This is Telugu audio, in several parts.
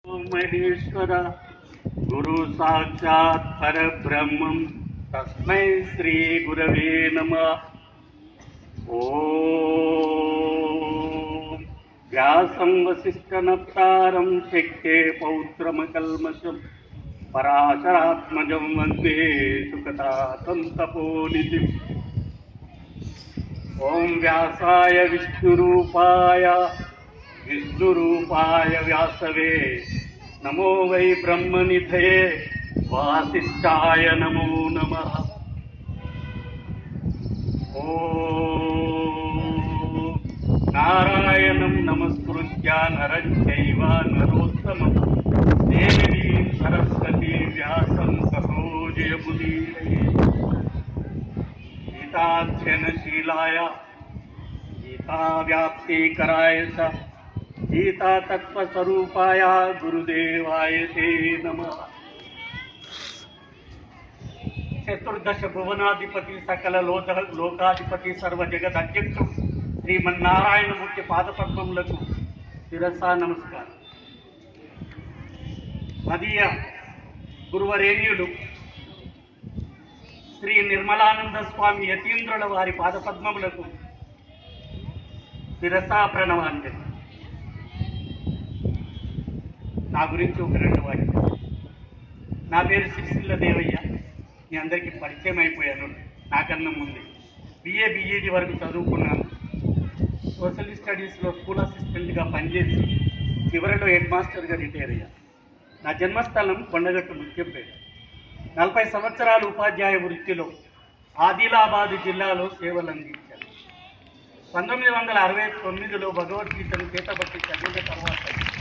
మహేశ్వర గురు సాక్షాత్ పరబ్రహ్మం తస్మై శ్రీ గురవే నమ ఓం వ్యాసం వసిష్ఠనప్తారం శక్తే పౌత్రమకల్మషం పరాశరాత్మజం వందే సుఖతాతం తపోనిధిం ఓం వ్యాసాయ విష్ణురూపాయ విష్ణురూపాయ వ్యాసవే నమో వై బ్రహ్మనిధయే వాసిష్ఠాయ నమో నమ నారాయణం నమస్కృత్య నరం చైవ నరోత్తమం దేవీం సరస్వతీ వ్యాసం సహోజయముదీరయే గీతాధ్యయనశీలాయ గీతావ్యాప్తికరాయ చ గీతాతత్వస్వరూపాయ గురుదేవాయ తే నమ చతుర్దశ భువనాధిపతి సకల లోక లోకాధిపతి సర్వ జగద్ అధ్యక్షుడు శ్రీమన్నారాయణమూర్తి పాదపద్మములకు శిరసా నమస్కారం మదీయ గురువరేణ్యుడు శ్రీ నిర్మలానంద స్వామి యతీంద్రుల వారి పాదపద్మములకు శిరసా ప్రణవాంజలి నా గురించి ఒక రెండు వాక్యం నా పేరు సిరిసిల్ల దేవయ్య మీ అందరికీ పరిచయం అయిపోయాను నాకన్నా ముందు బిఏ బిఈడి వరకు చదువుకున్నాను సోషల్ స్టడీస్లో స్కూల్ అసిస్టెంట్గా పనిచేసి చివరిలో హెడ్ మాస్టర్గా రిటైర్ అయ్యా నా జన్మస్థలం కొండగట్టు ముఖ్యంపేట నలభై సంవత్సరాలు ఉపాధ్యాయ వృత్తిలో ఆదిలాబాద్ జిల్లాలో సేవలు అందించాను పంతొమ్మిది వందల అరవై తొమ్మిదిలో భగవద్గీతను చేతబట్టి చదివిన తర్వాత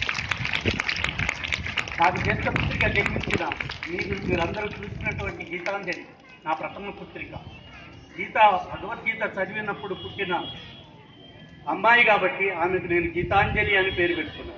నాకు జ్యేష్ఠ పుత్రిక జన్మించిన మీరు మీరందరూ చూసినటువంటి గీతాంజలి నా ప్రథమ పుత్రిక గీత భగవద్గీత చదివినప్పుడు పుట్టిన అమ్మాయి కాబట్టి ఆమెకు నేను గీతాంజలి అని పేరు పెట్టుకున్నాను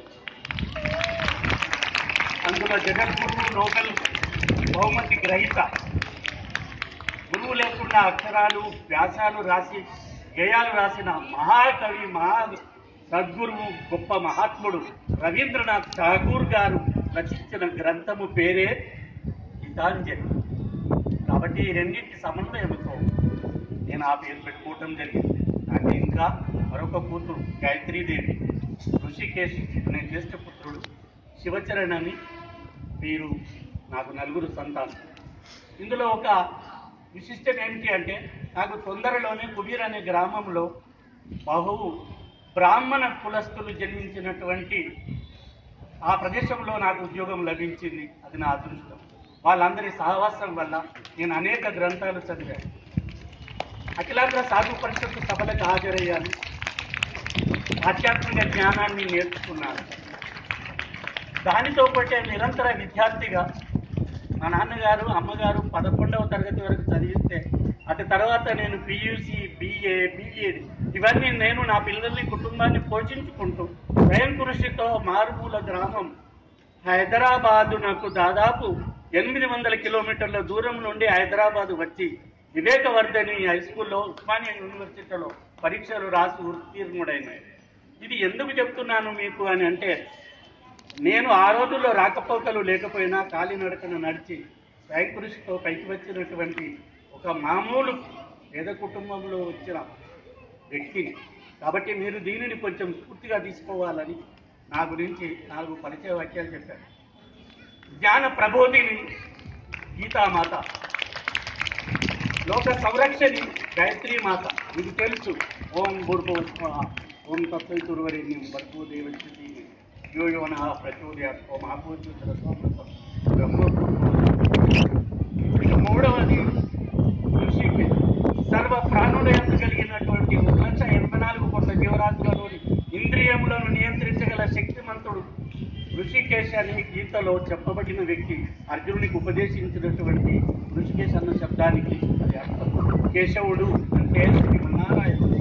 అందులో జగద్గురు నోబెల్ బహుమతి గ్రహీత గురువు లేకుండా అక్షరాలు వ్యాసాలు రాసి గేయాలు రాసిన మహాకవి మహా సద్గురువు గొప్ప మహాత్ముడు రవీంద్రనాథ్ ఠాగూర్ గారు రచించిన గ్రంథము పేరే గీతాంజలి కాబట్టి ఈ రెండింటి సమన్వయంతో నేను ఆ పేరు పెట్టుకోవటం జరిగింది నాకు ఇంకా మరొక కూతురు గాయత్రీదేవి ఋషికేశ్ అనే జ్యేష్ఠ పుత్రుడు శివచరణ్ అని వీరు నాకు నలుగురు సంతానం ఇందులో ఒక విశిష్టం ఏమిటి అంటే నాకు తొందరలోనే కుబీర్ అనే గ్రామంలో బహు బ్రాహ్మణ కులస్తులు జన్మించినటువంటి ఆ ప్రదేశంలో నాకు ఉద్యోగం లభించింది అది నా అదృష్టం వాళ్ళందరి సహవాసం వల్ల నేను అనేక గ్రంథాలు చదివాను అఖిలాంధ్ర సాధు పరిషత్తు సభలకు హాజరయ్యాను ఆధ్యాత్మిక జ్ఞానాన్ని నేర్చుకున్నాను దానితో పాటే నిరంతర విద్యార్థిగా మా నాన్నగారు అమ్మగారు పదకొండవ తరగతి వరకు చదివిస్తే అటు తర్వాత నేను పియూసి బిఏ బిఎడ్ ఇవన్నీ నేను నా పిల్లల్ని కుటుంబాన్ని పోషించుకుంటూ స్వయం కృషితో మారుమూల గ్రామం హైదరాబాదు నాకు దాదాపు ఎనిమిది వందల కిలోమీటర్ల దూరం నుండి హైదరాబాద్ వచ్చి వివేకవర్ధని హై స్కూల్లో ఉస్మానియా యూనివర్సిటీలో పరీక్షలు రాసి ఉత్తీర్ణుడైనాయి ఇది ఎందుకు చెప్తున్నాను మీకు అని అంటే నేను ఆ రోజుల్లో రాకపోకలు లేకపోయినా కాలినడకన నడిచి స్వయం కృషితో పైకి వచ్చినటువంటి ఒక మామూలు పేద కుటుంబంలో వచ్చిన వ్యక్తిని కాబట్టి మీరు దీనిని కొంచెం స్ఫూర్తిగా తీసుకోవాలని నా గురించి నాలుగు పరిచయ వాక్యాలు చెప్పారు జ్ఞాన ప్రబోధిని గీతామాత లోక సంరక్షణి గాయత్రీ మాత మీకు తెలుసు ఓం భూర్భో స్వాహ ఓం తత్వైతుర్వరేణ్యం భర్గో దేవచ్యుతి యో యోన ప్రచోదయాత్ ఓం ఆపోచుతర సోమృతం ఇక మూడవది ఋషికి సర్వ ప్రాణుల యొక్క కలిగినటువంటి ఒక లక్ష ఎనభై నాలుగు కోట్ల జీవరాశులలోని ఇంద్రియములను నియంత్రించగల శక్తిమంతుడు ఋషికేశ్ అనే గీతలో చెప్పబడిన వ్యక్తి అర్జునునికి ఉపదేశించినటువంటి ఋషికేశ్ అన్న శబ్దానికి అది అర్థం కేశవుడు అంటే శ్రీమన్నారాయణుడు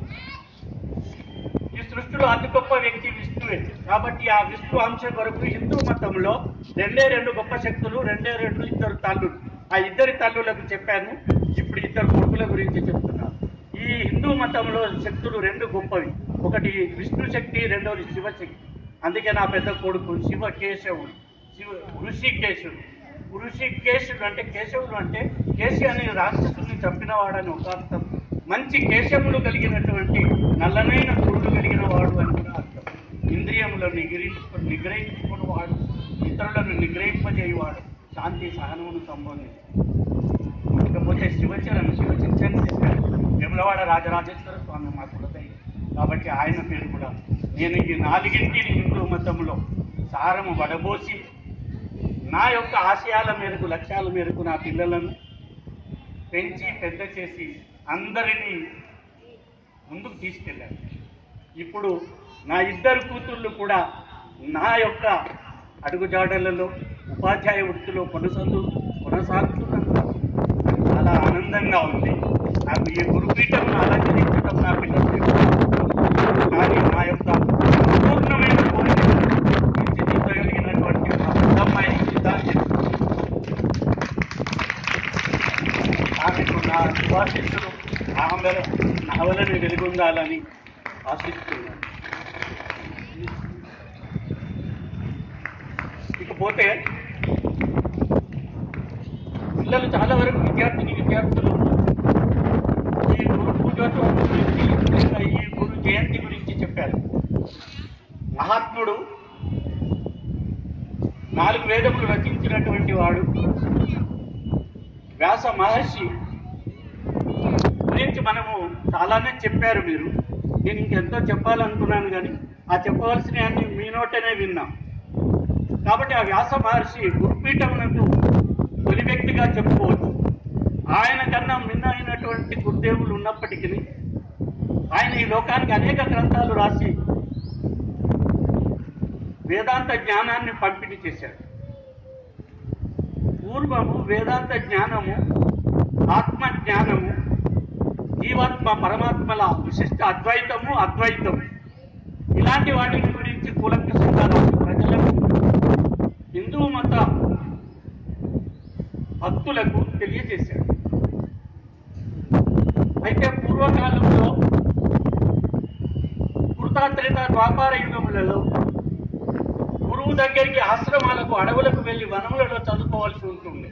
ఈ సృష్టిలో అతి గొప్ప వ్యక్తి విష్ణువే కాబట్టి ఆ విష్ణు అంశ కొరకు హిందూ మతంలో రెండే రెండు గొప్ప శక్తులు రెండే రెండు ఇద్దరు తల్లులు ఆ ఇద్దరి తల్లులకు చెప్పాను ఇప్పుడు ఇద్దరు కొడుకుల గురించి చెప్తున్నాను ఈ హిందూ మతంలో శక్తులు రెండు గొప్పవి ఒకటి విష్ణు శక్తి రెండవది శివశక్తి అందుకే నా పెద్ద కొడుకు శివకేశవుడు శివ ఋషికేశుడు ఋషికేశుడు అంటే కేశవుడు అంటే కేశి అనే రాక్షసుని చంపినవాడని ఒక అర్థం మంచి కేశములు కలిగినటువంటి నల్లనైన కురులు కలిగిన వాడు అని కూడా అర్థం ఇంద్రియములను నిగ్రహించుకు నిగ్రహించుకుని వాడు ఇతరులను నిగ్రహింపజేయవాడు శాంతి సహనమును సంబంధించి ఇకపోతే శివచరణ శివచింతన చేశారు వేములవాడ రాజరాజేశ్వర స్వామి మా కులదైవం కాబట్టి ఆయన పేరు కూడా నేను ఈ నాలుగింటిని హిందూ మతంలో సారము వడబోసి నా యొక్క ఆశయాల మేరకు లక్ష్యాల మేరకు నా పిల్లలను పెంచి పెద్ద చేసి అందరినీ ముందుకు తీసుకెళ్ళాను ఇప్పుడు నా ఇద్దరు కూతుళ్ళు కూడా నా యొక్క అడుగుజాడలలో ఉపాధ్యాయ వృత్తిలో కొనసాగు కొనసాగుతున్నందుకు చాలా ఆనందంగా ఉంది నాకు ఈ గురుపీఠం అలంకరించడం నా పిల్లలు కానీ నా యొక్క సంపూర్ణమైన కోరిక తీర్చిదిద్దగలిగినటువంటి మా పెద్దమ్మాయి సిద్ధాంతి ఆమెకు నా శుభాశిస్సులు ఆమె నవలని వెలుగొందాలని ఆశిస్తున్నాను ఇకపోతే పిల్లలు చాలా వరకు విద్యార్థిని విద్యార్థులు ఈ గురు పూజోత్సవం గురించి లేదా ఈ గురు జయంతి గురించి చెప్పారు మహాత్ముడు నాలుగు వేదములు రచించినటువంటి వాడు వ్యాస మహర్షి గురించి మనము చాలానే చెప్పారు మీరు నేను ఇంకెంతో చెప్పాలనుకున్నాను కానీ ఆ చెప్పవలసిన అన్ని మీ నోటనే విన్నా కాబట్టి ఆ వ్యాస మహర్షి గురుపీఠమునకు తొలి వ్యక్తిగా చెప్పుకోవచ్చు ఆయన కన్నా మిన్న అయినటువంటి గురుదేవులు ఉన్నప్పటికీ ఆయన ఈ లోకానికి అనేక గ్రంథాలు రాసి వేదాంత జ్ఞానాన్ని పంపిణీ చేశాడు పూర్వము వేదాంత జ్ఞానము ఆత్మ జ్ఞానము జీవాత్మ పరమాత్మల విశిష్ట అద్వైతము అద్వైతము ఇలాంటి వాటి గురించి కూలంకషంగా రాసి ప్రజలకు హిందూ మత భక్తులకు తెలియజేశాడు అయితే పూర్వకాలంలో కృతాత్రిత ద్వాపార యుగములలో గురువు దగ్గరికి ఆశ్రమాలకు అడవులకు వెళ్ళి వనములలో చదువుకోవాల్సి ఉంటుంది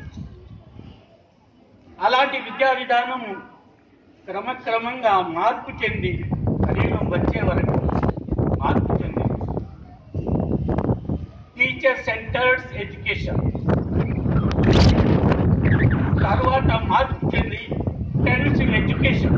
అలాంటి విద్యా విధానము క్రమక్రమంగా మార్పు చెంది కలియుగం వచ్చే వరకు మార్పు చెంది టీచర్ సెంటర్స్ ఎడ్యుకేషన్ తర్వాత మార్పు చెంది ఇంటెన్సివ్ ఎడ్యుకేషన్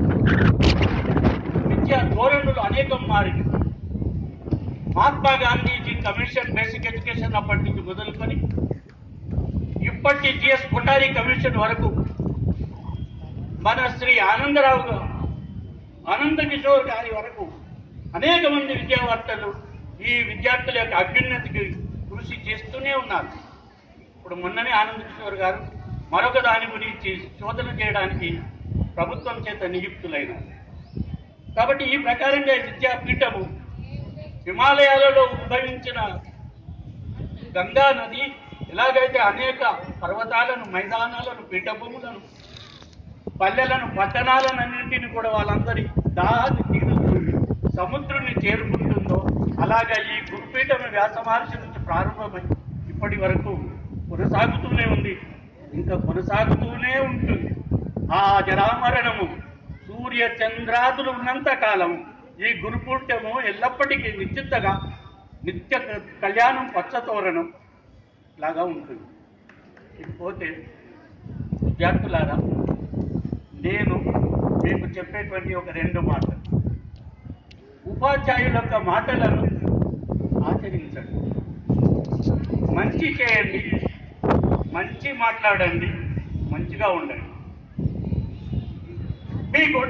విద్యా ధోరణులు అనేకం మారింది Mahatma Gandhiji commission basic education అప్పటి నుంచి మొదలుకొని ఇప్పటి జిఎస్ కొఠారి కమిషన్ వరకు మన శ్రీ ఆనందరావు గారు ఆనంద కిషోర్ గారి వరకు అనేక మంది విద్యావేత్తలు ఈ విద్యార్థుల యొక్క అభ్యున్నతికి కృషి చేస్తూనే ఉన్నారు ఇప్పుడు మొన్ననే ఆనంద కిషోర్ గారు మరొక దాని గురించి శోధన చేయడానికి ప్రభుత్వం చేత నియుక్తులైనారు కాబట్టి ఈ ప్రకారంగా ఈ విద్యాపీఠము హిమాలయాలలో ఉద్భవించిన గంగా నది ఎలాగైతే అనేక పర్వతాలను మైదానాలను పీఠభూములను పల్లెలను పట్టణాలను అన్నింటిని కూడా వాళ్ళందరి దాహాన్ని తీరుస్తుంది సముద్రుని చేరుకుంటుందో అలాగా ఈ గురుపీఠం వ్యాస మహర్షి నుంచి ప్రారంభమై ఇప్పటి వరకు కొనసాగుతూనే ఉంది ఇంకా కొనసాగుతూనే ఉంటుంది ఆ జరామరణము సూర్య చంద్రాదులు ఉన్నంత కాలం ఈ గురుపూర్ణము ఎల్లప్పటికీ నిశ్చితగా నిత్య కళ్యాణం పచ్చతోరణం లాగా ఉంటుంది ఇకపోతే విద్యార్థులారా నేను మీకు చెప్పేటువంటి ఒక రెండు మాటలు ఉపాధ్యాయుల యొక్క మాటలను ఆచరించండి మంచి చేయండి మంచి మాట్లాడండి మంచిగా ఉండండి be good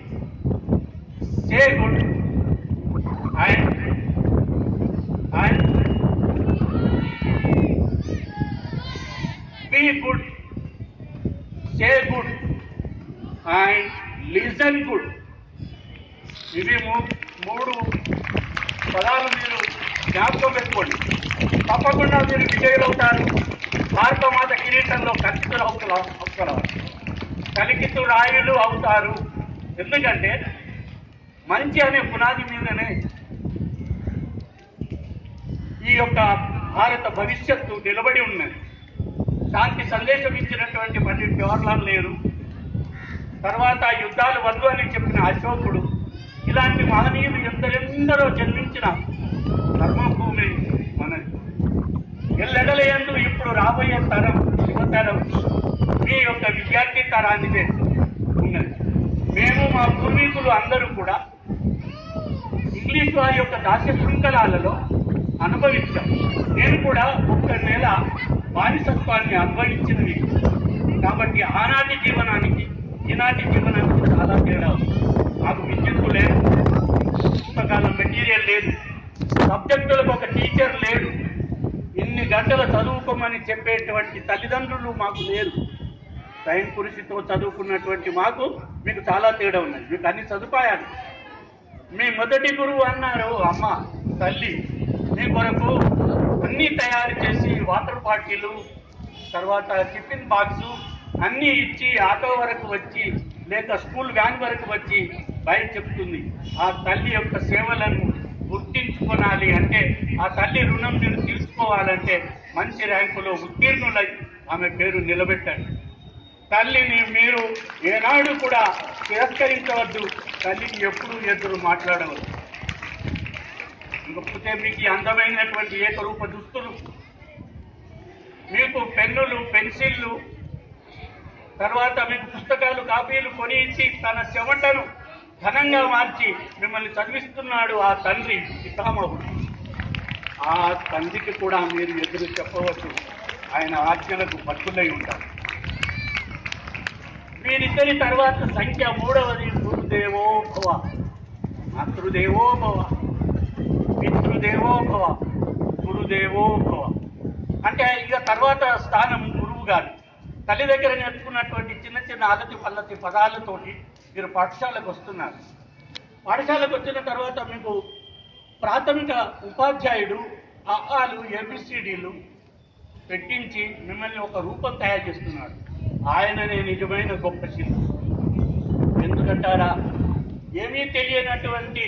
say good and and be good say good and listen good ఇవి మూ- మూడు పదాలు మీరు జ్ఞాపకం పెట్టుకోండి తప్పకుండా మీరు విజయులవుతారు భారతమాత కిరీటంలో కలికితులు అవుతారు అవుతారు కలికితు రాయులు అవుతారు ఎందుకంటే మంచి అనే పునాది మీదనే ఈ యొక్క భారత భవిష్యత్తు నిలబడి ఉన్నది శాంతి సందేశం ఇచ్చినటువంటి పండిట్ జవహర్లాల్ నెహ్రూ తర్వాత యుద్ధాలు వద్దు అని చెప్పిన అశోకుడు ఇలాంటి మహనీయులు ఎందరెందరో జన్మించిన ధర్మభూమి మనది ఎల్లెడలేందు ఇప్పుడు రాబోయే తరం యువతరం మీ యొక్క విద్యార్థి తరానిదే ఉన్నది మేము మా పూర్వీకులు అందరూ కూడా ఇంగ్లీష్ వారి యొక్క దాస్య శృంఖలాలలో అనుభవించాం నేను కూడా ఒక్క నెల బానిసత్వాన్ని అనుభవించిన వ్యక్తి కాబట్టి ఆనాటి జీవనానికి ఈనాటి జీవనానికి చాలా తేడా ఉంది మాకు విద్యుత్తు లేదు పుస్తకాల మెటీరియల్ లేదు సబ్జెక్టులకు ఒక టీచర్ లేడు ఇన్ని గంటలు చదువుకోమని చెప్పేటువంటి తల్లిదండ్రులు మాకు లేరు టైం కృషితో చదువుకున్నటువంటి మాకు మీకు చాలా తేడా ఉన్నది మీకు అన్ని సదుపాయాలు మీ మొదటి గురువు అన్నారు అమ్మ తల్లి మీ కొరకు అన్నీ తయారు చేసి వాటర్ బాటిల్ తర్వాత టిఫిన్ బాక్సు అన్నీ ఇచ్చి ఆటో వరకు వచ్చి లేక స్కూల్ వ్యాన్ వరకు వచ్చి బయట చెప్తుంది ఆ తల్లి యొక్క సేవలను గుర్తించుకోనాలి అంటే ఆ తల్లి రుణం మీరు తీర్చుకోవాలంటే మంచి ర్యాంకులో ఉత్తీర్ణులై ఆమె పేరు నిలబెట్టండి తల్లిని మీరు ఏనాడు కూడా తిరస్కరించవద్దు తల్లిని ఎప్పుడూ ఎదురు మాట్లాడవద్దు ఇంకపోతే మీకు ఈ అందమైనటువంటి ఏకరూప దుస్తులు మీకు పెన్నులు పెన్సిళ్ళు తర్వాత మీకు పుస్తకాలు కాపీలు కొని ఇచ్చి తన చెమటను ఘనంగా మార్చి మిమ్మల్ని చదివిస్తున్నాడు ఆ తండ్రి పితామహుడు ఆ తండ్రికి కూడా మీరు ఎదురు చెప్పవచ్చు ఆయన ఆజ్ఞలకు పట్టులై ఉంటారు వీరిద్దరి తర్వాత సంఖ్య మూడవది గురుదేవో భవ మాతృదేవో భవ పితృదేవో భవ గురుదేవో భవ అంటే ఇక తర్వాత స్థానం గురువు గారు తల్లి దగ్గర నేర్చుకున్నటువంటి చిన్న చిన్న అలతి పల్లతి పదాలతోటి మీరు పాఠశాలకు వస్తున్నారు పాఠశాలకు వచ్చిన తర్వాత మీకు ప్రాథమిక ఉపాధ్యాయుడు ఆలు ఏబిసిడీలు పెట్టించి మిమ్మల్ని ఒక రూపం తయారు చేస్తున్నాడు ఆయననే నిజమైన గొప్ప శిల్పి ఎందుకంటారా ఏమీ తెలియనటువంటి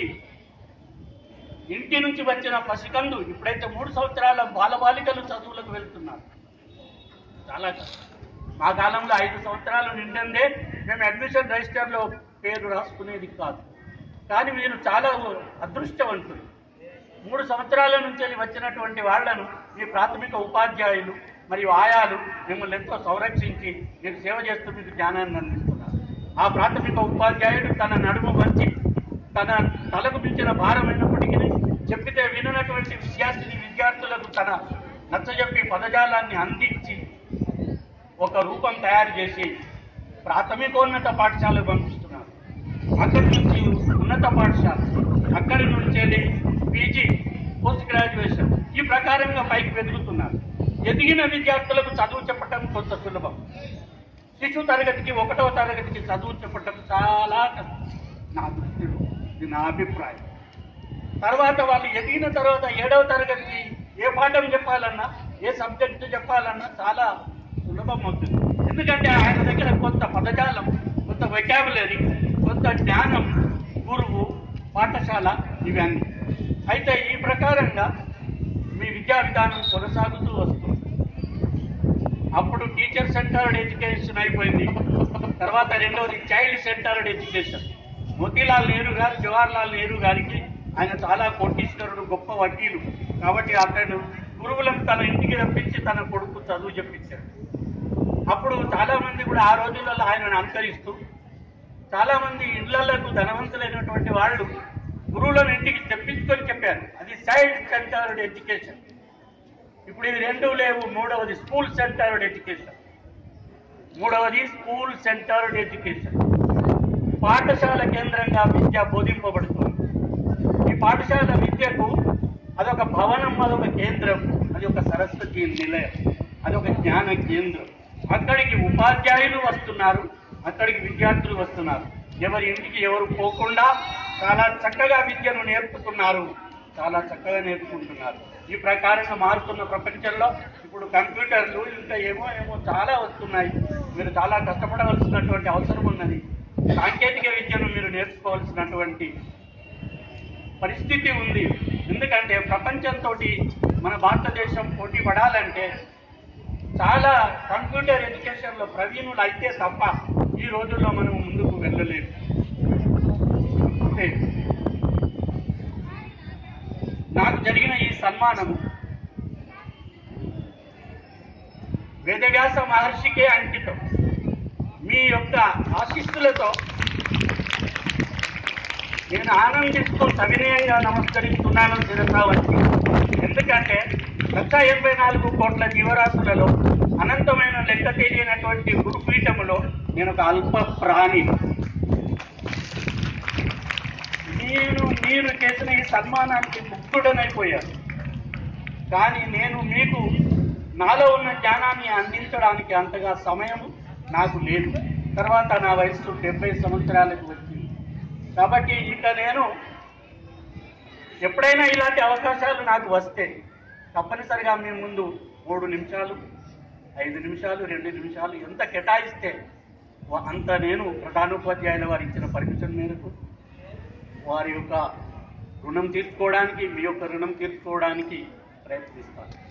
ఇంటి నుంచి వచ్చిన పసికందు ఇప్పుడైతే మూడు సంవత్సరాల బాలబాలికలు చదువులకు వెళ్తున్నారు చాలా కష్టం. మా కాలంలో ఐదు సంవత్సరాలు నిండందే మేము అడ్మిషన్ రిజిస్టర్లో పేరు రాసుకునేది కాదు కానీ మీరు చాలా అదృష్టవంతులు మూడు సంవత్సరాల నుంచి వచ్చినటువంటి వాళ్లను మీ ప్రాథమిక ఉపాధ్యాయులు మరియు ఆయాలు మిమ్మల్ని ఎంతో సంరక్షించి మీకు సేవ చేస్తూ మీకు జ్ఞానాన్ని అందిస్తున్నారు ఆ ప్రాథమిక ఉపాధ్యాయుడు తన నడుము వంచి తన తలకు మించిన భారమైనప్పటికీ చెప్పితే విననటువంటి విద్యార్థిని విద్యార్థులకు తన నచ్చజెప్పి పదజాలాన్ని అందించి ఒక రూపం తయారు చేసి ప్రాథమికోన్నత పాఠశాలకు పంపిస్తున్నారు అక్కడి నుంచి ఉన్నత పాఠశాల అక్కడి నుంచి వెళ్ళి పీజీ పోస్ట్ గ్రాడ్యుయేషన్ ఈ ప్రకారంగా పైకి వెతుకుతున్నారు ఎదిగిన విద్యార్థులకు చదువు చెప్పటం కొంత సులభం శిశు తరగతికి ఒకటవ తరగతికి చదువు చెప్పటం చాలా కష్టం నా దృష్టిలో ఇది నా అభిప్రాయం తర్వాత వాళ్ళు ఎదిగిన తర్వాత ఏడవ తరగతికి ఏ పాఠం చెప్పాలన్నా ఏ సబ్జెక్టు చెప్పాలన్నా చాలా సులభం అవుతుంది ఎందుకంటే ఆయన దగ్గర కొంత పదజాలం కొంత వెకాబులరీ కొంత జ్ఞానం గురువు పాఠశాల ఇవన్నీ అయితే ఈ ప్రకారంగా మీ విద్యా విధానం కొనసాగుతూ వస్తుంది అప్పుడు టీచర్ సెంటర్డ్ ఎడ్యుకేషన్ అయిపోయింది తర్వాత రెండవది child centred education Motilal Nehru garu Jawaharlal Nehru గారికి ఆయన చాలా కోటీశ్వరుడు గొప్ప వకీలు కాబట్టి అతను గురువులను తన ఇంటికి రప్పించి తన కొడుకు చదువు చెప్పించాడు అప్పుడు చాలా మంది కూడా ఆ రోజులలో ఆయనను అనుకరిస్తూ చాలా మంది ఇళ్లకు ధనవంతులైనటువంటి వాళ్ళు గురువులను ఇంటికి తెప్పించుకొని చెప్పారు అది చైల్డ్ సెంటర్డ్ ఎడ్యుకేషన్ ఇప్పుడు ఇది రెండు లేవు మూడవది స్కూల్ సెంటర్డ్ ఎడ్యుకేషన్ మూడవది స్కూల్ సెంటర్డ్ ఎడ్యుకేషన్ పాఠశాల కేంద్రంగా విద్య బోధింపబడుతుంది ఈ పాఠశాల విద్యకు అదొక భవనం అదొక కేంద్రం అది ఒక సరస్వతి నిలయం అదొక జ్ఞాన కేంద్రం అక్కడికి ఉపాధ్యాయులు వస్తున్నారు అక్కడికి విద్యార్థులు వస్తున్నారు ఎవరి ఇంటికి ఎవరు పోకుండా చాలా చక్కగా విద్యను నేర్పుతున్నారు చాలా చక్కగా నేర్చుకుంటున్నారు ఈ ప్రకారంగా మారుతున్న ప్రపంచంలో ఇప్పుడు కంప్యూటర్లు ఇంకా ఏమో ఏమో చాలా వస్తున్నాయి మీరు చాలా కష్టపడవలసినటువంటి అవసరం ఉన్నది సాంకేతిక విద్యను మీరు నేర్చుకోవాల్సినటువంటి పరిస్థితి ఉంది ఎందుకంటే ప్రపంచంతో మన భారతదేశం పోటీ పడాలంటే చాలా కంప్యూటర్ ఎడ్యుకేషన్లో ప్రవీణులు అయితే తప్ప ఈ రోజుల్లో మనం ముందుకు వెళ్ళలేము అంతే. నాకు జరిగిన ఈ సన్మానం వేదవ్యాస మహర్షికే అంకితం మీ యొక్క ఆశీస్సులతో నేను ఆనందిస్తూ సవినయంగా నమస్కరిస్తున్నాను చిరంరావుకి ఎందుకంటే లక్ష ఎనభై నాలుగు కోట్ల జీవరాశులలో అనంతమైన లెక్క తెలియనటువంటి గురుపీఠములో నేను ఒక అల్ప ప్రాణి నేను మీరు చేసిన ఈ సన్మానానికి ముక్తుడనైపోయాను కానీ నేను మీకు నాలో ఉన్న జ్ఞానాన్ని అందించడానికి అంతగా సమయం నాకు లేదు తర్వాత నా వయసు డెబ్బై సంవత్సరాలకు వచ్చింది కాబట్టి ఇక నేను ఎప్పుడైనా ఇలాంటి అవకాశాలు నాకు వస్తే తప్పనిసరిగా మీ ముందు మూడు నిమిషాలు ఐదు నిమిషాలు రెండు నిమిషాలు ఎంత కేటాయిస్తే వ- అంత నేను ప్రధానోపాధ్యాయుల వారు ఇచ్చిన పర్మిషన్ మేరకు వారి యొక్క రుణం తీర్చుకోవడానికి మీ యొక్క రుణం తీర్చుకోవడానికి ప్రయత్నిస్తాను